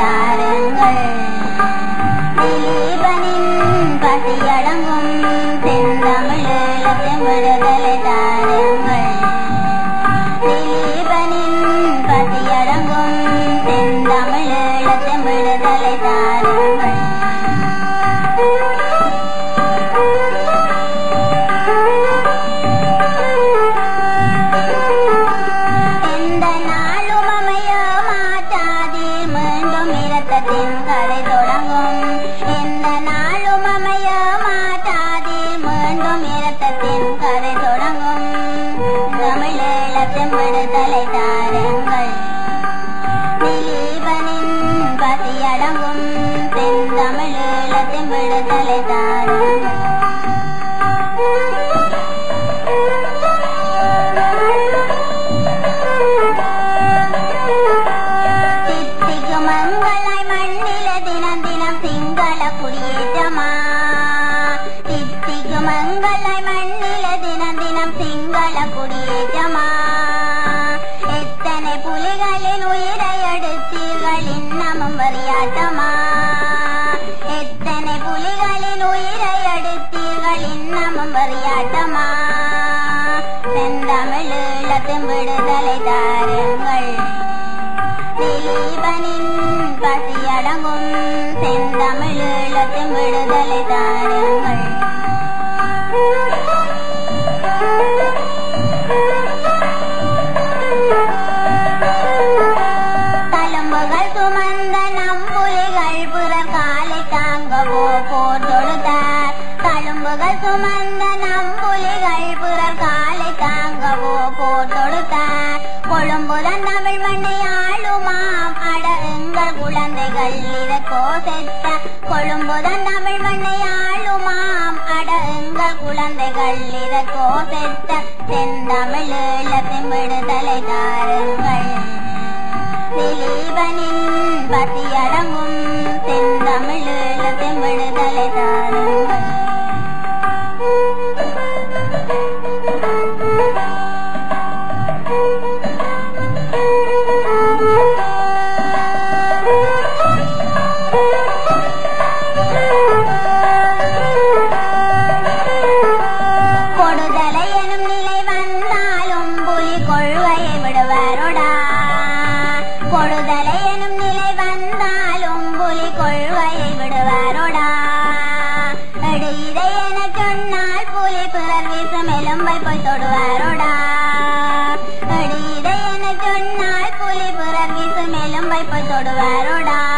தாருங்கள் திலீபனின் பசியடங்கும் செந்தமிழீழத்தின் விடுதலை தாருங்கள் திலீபனின் பசியடங்கும் செந்தமிழீழத்தின் விடுதலை தாருங்கள் எந்த நாளும் அமைய மாட்டாதீர் மீண்டும் இரத்தத்தின் கதை தொடங்கும் எந்த நாளும் அமைய மாட்டாதீர் மீண்டும் இரத்தத்தின் கதை தொடங்கும் தமிழீழத்தின் விடுதலை தாருங்கள் திலீபனின் பசியடங்கும் தென்தமிழீழத்தின் விடுதலை தாருங்கள் தித்திக்கு மங்களாய் மண்ணில தினம் தினம் சிங்கள குடியேற்றமா தித்திக்கு மங்களாய் மண்ணில தினம் தினம் சிங்கள குடியேற்றமா எத்தனை புலிகளின் உயிரை எடுத்தீர்கள் இன்னமும் வரியாட்டமா எத்தனை புலிகளின் உயிரை எடுத்தீர்கள் இன்னமும் வரியாட்டமா செந்தமிழீழத்தின் விடுதலை தாருங்கள் திலீபனின் பசியடங்கும் செந்தமிழீழத்தின் விடுதலை தாருங்கள் தழும்புகள் சுமந்த நம்புலிகள் புறர் காலை தாங்கவோ போர் தொடுத்தார் தழும்புகள் சுமந்த நம்புலிகள் புறர் காலை தாங்கவோ போர் தொடுத்தார் கொழும்புதன் தமிழ் மண்ணை ஆளுமாம் அட எங்கள் குழந்தைகள் இதற்கோ செத்த கொழும்புதன் தமிழ் மண்ணை ஆளுமாம் அட எங்கள் குழந்தைகள் இதற்கோ செத்த செந்தமிழீழத்தின் விடுதலை தாருங்கள் திலீபனின் பசியடங்கும் செந்தமிழீழத்தின் விடுதலை தாருங்கள் கொடுதலை எனும் நிலை வந்தாலும் புலி கொள்கையை விடுவாரோடா கொடுதலை எனும் நிலை வந்தாலும் புலி கொள்கையை விடுவாரோடா எடு இதை என சொன்னால் புலி பிறர் வீசும் எலும்பை போய் தொடுவாரோடா எடு இதை என சொன்னால் புலி பிறர் வீசும் எலும்பை போய் தொடுவாரோடா